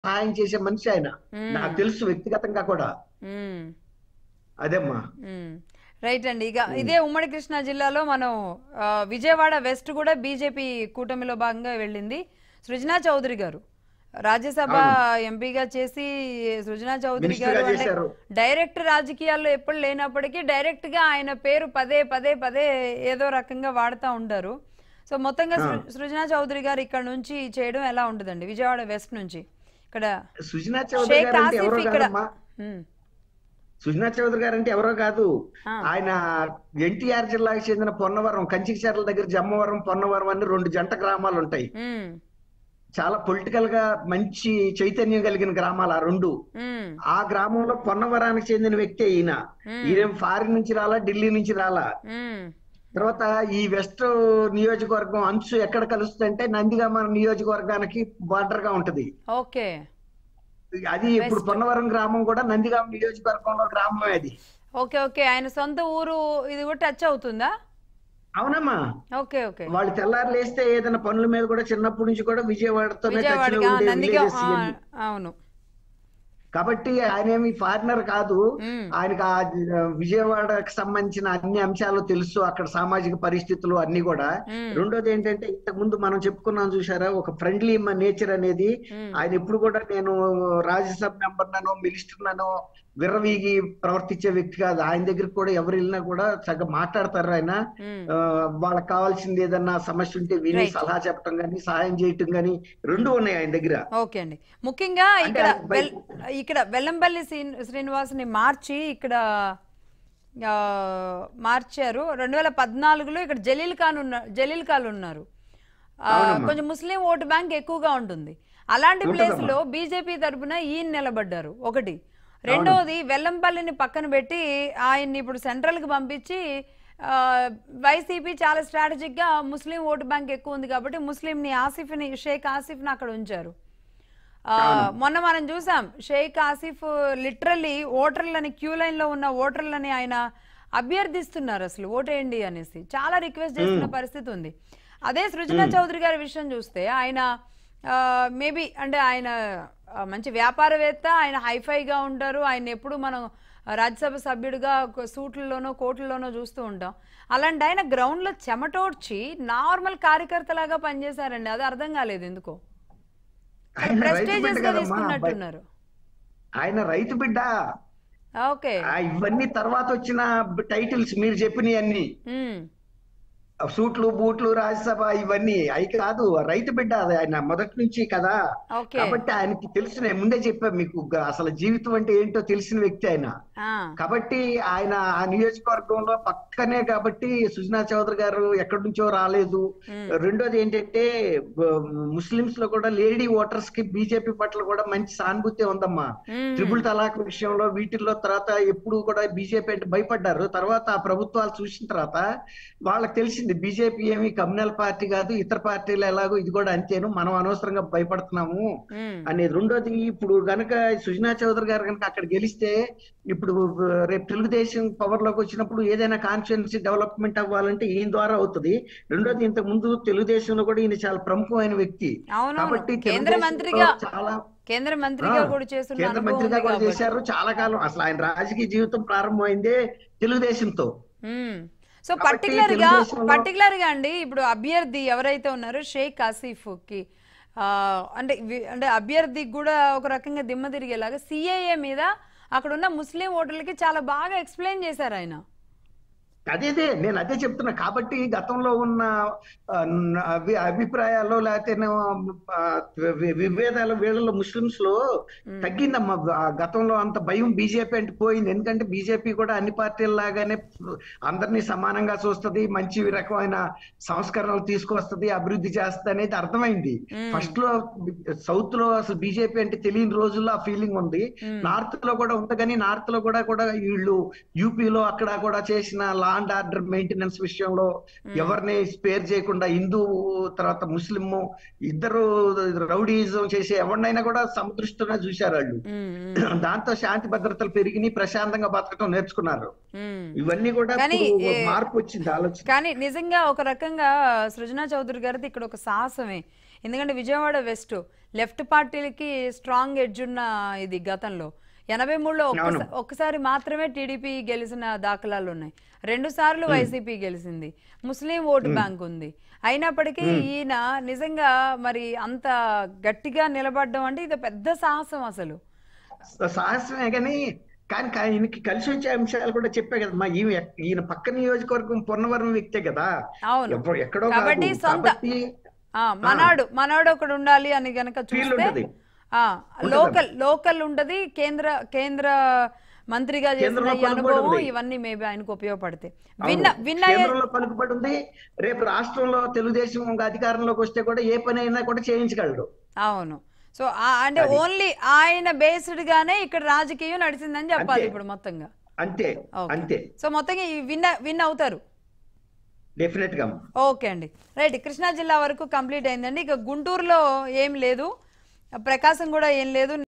సహాయం చేసే మనిషి ఆయన మ్మ్. నాకు తెలుసు వ్యక్తిగతంగా కూడా మ్మ్. అదేమ్మా మ్మ్. రైట్ అండి ఇక ఇదే ఉమ్మడి కృష్ణా జిల్లాలో మనం ఆ, విజయవాడ వెస్ట్ కూడా బీజేపీ కూటమిలో భాగంగా వెళ్ళింది సృజనా చౌదరి గారు రాజ్యసభ ఎంపీగా చేసి సృజనా చౌదరి మినిస్టర్ గారు గా అంటే చేశారు. డైరెక్ట్ రాజకీయాల్లో ఎప్పుడు లేనప్పటికీ డైరెక్ట్ గా ఆయన పేరు పదే పదే పదే ఏదో రకంగా వాడుతూ ఉంటారు సో మొత్తంగా సృ- సృజనా చౌదరి గారు ఇక్కడ నుంచి చేయడం ఎలా ఉంటుందండి విజయవాడ వెస్ట్ నుంచి ఇక్కడ సుజనా చౌదరి షేక్ గారు అంటే ఆసిఫ్ ఎవరో ఇక్కడ కాదమ్మా మ్మ్. సుజనా చౌదరి గారు అంటే ఎవరో కాదు ఆ. ఆయన ఎన్టీఆర్ జిల్లాకు చెందిన పొన్నవరం కంచికచర్ల దగ్గర జమ్మవరం పొన్నవరం అని రెండు జంట గ్రామాలు ఉంటాయి మ్మ్. చాలా పొలిటికల్ గా మంచి చైతన్యం కలిగిన గ్రామాలు ఆ రెండు మ్మ్. ఆ గ్రామంలో పొన్నవరానికి చెందిన వ్యక్తి ఈయన మ్మ్. ఈయన ఫారిన్ నుంచి రాలా ఢిల్లీ నుంచి రాలా మ్మ్. తర్వాత ఈ వెస్ట్ నియోజకవర్గం అంచు ఎక్కడ కలుస్తుందంటే నందిగామ నియోజకవర్గానికి బార్డర్ గా ఉంటది ఓకే అది ఇప్పుడు పొన్నవరం గ్రామం కూడా నందిగామ నియోజకవర్గంలో గ్రామమే అది ఓకే ఓకే ఆయన సొంత ఊరు ఇది కూడా టచ్ అవుతుందా అవునమ్మా ఓకే ఓకే వాళ్ళు తెల్లారు లేస్తే ఏదైనా పనుల మీద కూడా చిన్నప్పటి నుంచి కూడా విజయవాడతోనే టచ్ లో విజయవాడకి ఆ, ఉండే నందిగా villages ఆ, ఇవన్నీ. అవును కాబట్టి ఆయన ఏమి ఫారినర్ కాదు మ్మ్. ఆయనకు ఆ విజయవాడకు సంబంధించిన అన్ని అంశాలు తెలుసు అక్కడ సామాజిక పరిస్థితులు అన్ని కూడా మ్మ్. రెండోది ఏంటంటే ఇంతకు ముందు మనం చెప్పుకున్నాం చూసారా ఒక ఫ్రెండ్లీ నేచర్ అనేది మ్మ్. ఆయన ఎప్పుడు కూడా నేను రాజ్యసభ మెంబర్ నను మినిస్టర్ నను విర్రవీగి ప్రవర్తించే వ్యక్తి కాదు ఆయన దగ్గరికి కూడా ఎవరు వెళ్ళినా కూడా చక్కగా మాట్లాడతారు ఆయన మ్మ్. ఆ, వాళ్ళకి కావాల్సింది ఏదన్నా సమస్య ఉంటే విని Right. సలహా చెప్పడం గానీ సహాయం చేయటం గానీ రెండు ఉన్నాయి ఆయన దగ్గర ఓకే అండి ముఖ్యంగా అంటే ఇక్కడ ఆయన బయట- వెల్- ఇక్కడ వెల్లంపల్లి శ్రీ- శ్రీనివాస్ని మార్చి ఇక్కడ ఆ, మార్చారు రెండు వేల పద్నాలుగులో ఇక్కడ జలీల్ ఖాన్ ఉన్న జలీల్ ఖాన్ ఉన్నారు ఆ, అవునమ్మా. కొంచెం ముస్లిం ఓటు బ్యాంక్ ఎక్కువగా ఉంటుంది అలాంటి ఉంటుందమ్మా. ప్లేస్ లో బీజేపీ తరపున ఈయన నిలబడ్డారు ఒకటి రెండోది వెల్లంపల్లిని పక్కన పెట్టి ఆయన్ని ఇప్పుడు సెంట్రల్ కి పంపించి ఆ, వైసీపీ చాలా స్ట్రాటజిక్ గా ముస్లిం ఓటు బ్యాంక్ ఎక్కువ ఉంది కాబట్టి ముస్లింని ఆసిఫ్ని షేక్ ఆసిఫ్ని అక్కడ ఉంచారు ఆ, మొన్న మనం చూసాం షేక్ ఆసిఫ్ లిటరల్లీ ఓటర్లని క్యూ లైన్ లో ఉన్న ఓటర్లని ఆయన అభ్యర్థిస్తున్నారు అసలు ఓటేయండి అనేసి చాలా రిక్వెస్ట్ చేస్తున్న పరిస్థితి ఉంది అదే సృజనా చౌదరి గారి విషయం చూస్తే ఆయన మేబీ అంటే ఆయన ఆ, మంచి వ్యాపారవేత్త ఆయన హైఫైగా ఉంటారు ఆయన ఎప్పుడు మనం రాజ్యసభ సభ్యుడిగా ఒక సూట్లలోనో కోట్లలోనో చూస్తూ ఉంటాం అలాంటి ఆయన గ్రౌండ్లో చెమటోడ్చి నార్మల్ కార్యకర్తలాగా పనిచేశారండి అది అర్థం కాలేదు ఎందుకో ఆయన రైతు బిడ్డ ప్రెస్టేజియస్ గా కదమ్మా తీసుకున్నట్టున్నారు ఆయన రైతు బిడ్డ ఓకే ఆ, ఇవన్నీ తర్వాత వచ్చిన టైటిల్స్ మీరు చెప్పినవి అన్ని ఉమ్, సూట్లు బూట్లు రాజ్యసభ ఇవన్నీ అవి కాదు రైతు బిడ్డ అది ఆయన మొదటి నుంచి కదా ఓకే కాబట్టి ఆయనకి తెలుసు నేను ముందే చెప్పా మీకు గ- అసలు జీవితం అంటే ఏంటో తెలిసిన వ్యక్తి ఆయన ఆ, కాబట్టి ఆయన ఆ నియోజకవర్గంలో పక్కనే కాబట్టి సుజనా చౌదరి గారు ఎక్కడి నుంచో రాలేదు ఉమ్, రెండోది ఏంటంటే ముస్లింస్ లో కూడా లేడీ ఓటర్స్ కి బీజేపీ పట్ల కూడా మంచి సానుభూతి ఉందమ్మా ఉమ్, ట్రిపుల్ తలాక్ విషయంలో వీటిల్లో తర్వాత ఎప్పుడు కూడా బీజేపీ అంటే భయపడ్డారు తర్వాత ఆ ప్రభుత్వాలు చూసిన తర్వాత వాళ్ళకి తెలిసింది బీజేపీ ఏమి కమ్యూనల్ పార్టీ కాదు ఇతర పార్టీలు ఎలాగో ఇది కూడా అంతేను మనం అనవసరంగా భయపడుతున్నాము ఉమ్, అనేది రెండోది ఇప్పుడు గనక సుజనా చౌదరి గారు కనుక అక్కడ గెలిస్తే ఇప్పుడు రేపు తెలుగుదేశం పవర్ లోకి వచ్చినప్పుడు ఏదైనా కాన్స్టిట్యున్సీ డెవలప్మెంట్ అవ్వాలంటే ఈయన ద్వారా అవుతుంది రెండోది ఇంతకు ముందు తెలుగుదేశంలో కూడా ఈయన చాలా ప్రముఖమైన వ్యక్తి అవునవును కాబట్టి కేంద్ర తెలుగుదేశంలో మంత్రిగా చాలా కేంద్ర మంత్రిగా ఆ, కూడా చేస్తున్న కేంద్ర అనుభవం మంత్రిగా ఉంది కూడా కాబట్టి చేశారు చాలా కాలం అసలు ఆయన రాజకీయ జీవితం ప్రారంభమైందే తెలుగుదేశంతో మ్మ్. సో కాబట్టి పర్టికులర్ గా తెలుగుదేశంలో- పర్టికులర్ గా అండి ఇప్పుడు అభ్యర్థి ఎవరైతే ఉన్నారో షేక్ ఆసిఫ్ కి ఆ, అంటే వి- అంటే అభ్యర్థికి కూడా ఒక రకంగా దిమ్మ తిరిగేలాగా సిఏఏ మీద అక్కడ ఉన్న ముస్లిం ఓటర్లకి చాలా బాగా ఎక్స్ప్లెయిన్ చేశారు ఆయన అదేదే నేను అదే చెప్తున్నా కాబట్టి గతంలో ఉన్న ఆ, న- అభి అభిప్రాయాలు లేకపోతే ఆ, వి- విభేదాలు వీళ్ళలో ముస్లింస్ లో తగ్గిందమ్మా ఆ గతంలో అంత భయం బీజేపీ అంటే పోయింది ఎందుకంటే బీజేపీ కూడా అన్ని పార్టీల లాగానే అందరినీ సమానంగా చూస్తది మంచి రకమైన సంస్కరణలు తీసుకొస్తది అభివృద్ధి చేస్తుంది అనేది అర్థమైంది మ్మ్. ఫస్ట్ లో సౌత్ లో అసలు బీజేపీ అంటే తెలియని రోజుల్లో ఆ ఫీలింగ్ ఉంది మ్మ్. నార్త్ లో కూడా ఉంది కానీ నార్త్ లో కూడా కూడా వీళ్ళు యూపీలో అక్కడ కూడా చేసిన లా అండ్ ఆర్డర్ మెయింటెనెన్స్ విషయంలో ఎవరిని స్పేర్ చేయకుండా హిందూ తర్వాత ముస్లిం ఇద్దరు రౌడీజం చేసే ఎవరినైనా కూడా సముదృష్టితోనే చూశారు వాళ్ళు మ్మ్, మ్మ్, దాంతో శాంతి భద్రతలు పెరిగి ప్రశాంతంగా బతకటం నేర్చుకున్నారు మ్మ్. ఇవన్నీ కూడా కానీ, ఇప్పుడు ఏ- మార్పు వచ్చింది ఆలోచన కానీ నిజంగా ఒక రకంగా సృజనా చౌదరి గారిది ఇక్కడ ఒక సాహసమే ఎందుకంటే విజయవాడ వెస్ట్ లెఫ్ట్ పార్టీలకి స్ట్రాంగ్ ఎడ్జ్ ఉన్న ఇది గతంలో ఎనభై మూడులో ఒక్కసా- ఒక్కసారి మాత్రమే టీడీపీ గెలిచిన దాఖలాలు ఉన్నాయి రెండు సార్లు వైసీపీ గెలిచింది ముస్లిం ఓటు బ్యాంక్ ఉంది అయినప్పటికీ ఈయన నిజంగా మరి అంత గట్టిగా నిలబడడం అంటే ఇది పెద్ద సాహసం అసలు సాహసమే కానీ కానీ కా- ఈయనకి కలిసి వచ్చే అంశాలు కూడా చెప్పే కదా మా ఈమె ఈయన పక్క నియోజకవర్గం పొన్నవరం వ్యక్తే కదా అవును ఎవ- ఎక్కడో కాబట్టి కాదు సొంత కాబట్టి ఆ, మనాడు మనాడు ఒకడు ఉండాలి అని గనక ఫీల్ చూస్తే ఉంటది ఆ, లోకల్ లోకల్ ఉంటది కేంద్ర కేంద్ర మంత్రిగా కేంద్రంలో చేసిన ఈ పలుకుబడి అనుభవం ఉంది. ఇవన్నీ మేబీ ఆయనకు ఉపయోగపడతాయి అవును. విన్న విన్న కేంద్రంలో పలుకుబడి ఉంది రేపు రాష్ట్రంలో తెలుగుదేశం ఇంకా అధికారంలోకి వస్తే కూడా ఏ పని అయినా కూడా చేయించగలడు అవును సో ఆ- అంటే ఓన్లీ ఆయన బేస్డ్ గానే ఇక్కడ రాజకీయం నడిచిందని చెప్పాలి అంతే. ఇప్పుడు మొత్తంగా అంతే ఓకే. అంతే సో మొత్తంగా ఈ విన్ విన్ అవుతారు డెఫినెట్ గా ఓకే అండి రైట్ కృష్ణా జిల్లా వరకు కంప్లీట్ అయిందండి ఇక గుంటూరులో ఏం లేదు ప్రకాశం కూడా ఏం లేదు